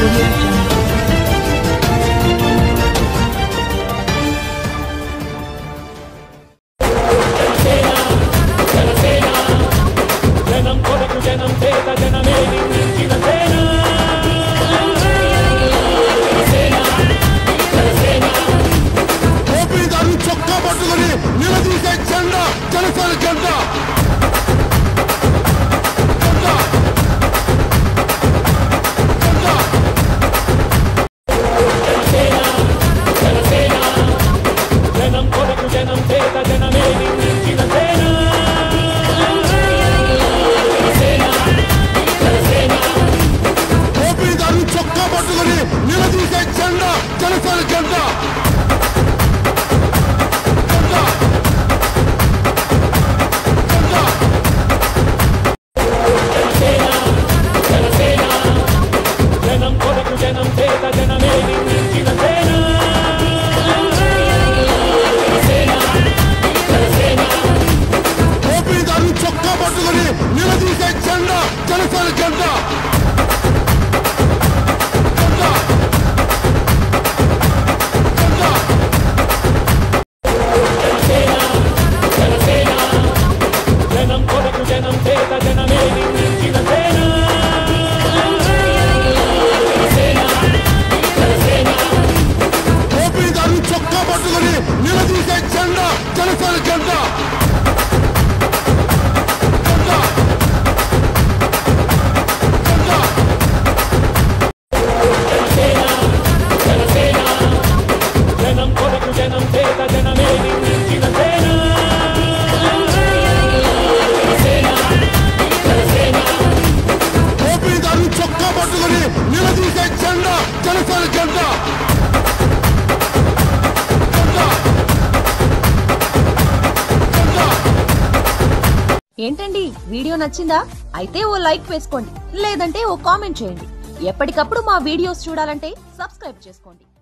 audio jungle. జనం కొరకు జనం చేత జనమే నిర్మించిన సేన ఓపీదారు చొక్కా పట్టుకుని నిలదీసే జెండా జనసేన జెండా జెండా. జెండా. జనం కొరకు జనం చేత జనమే నిర్మించిన ఓపీదారు చొక్కా పట్టుకుని నిలదీసే జెండా జనసేన జెండా జెండా. జెండా. జనం కొరకు జనం చేత జనమే నిర్మించిన ఓపీదారు చొక్కా పట్టుకుని నిలదీసే జెండా జనసేన జెండా జెండా. జెండా. జనం కొరకు జనం చేత జనమే నిర్మించిన ఓపీదారు చొక్కా పట్టుకుని నిలదీసే జెండా జనసేన జెండా జెండా. జెండా. జనం కొరకు జనం చేత జనమే నిర్మించిన ఓపీదారు చొక్కా పట్టుకుని నిలదీసే జెండా జనసేన జెండా జెండా. జెండా. ఏంటండి వీడియో నచ్చిందా అయితే ఓ లైక్ వేసుకోండి లేదంటే ఓ కామెంట్ చేయండి ఎప్పటికప్పుడు మా వీడియోస్ చూడాలంటే సబ్స్క్రైబ్ చేసుకోండి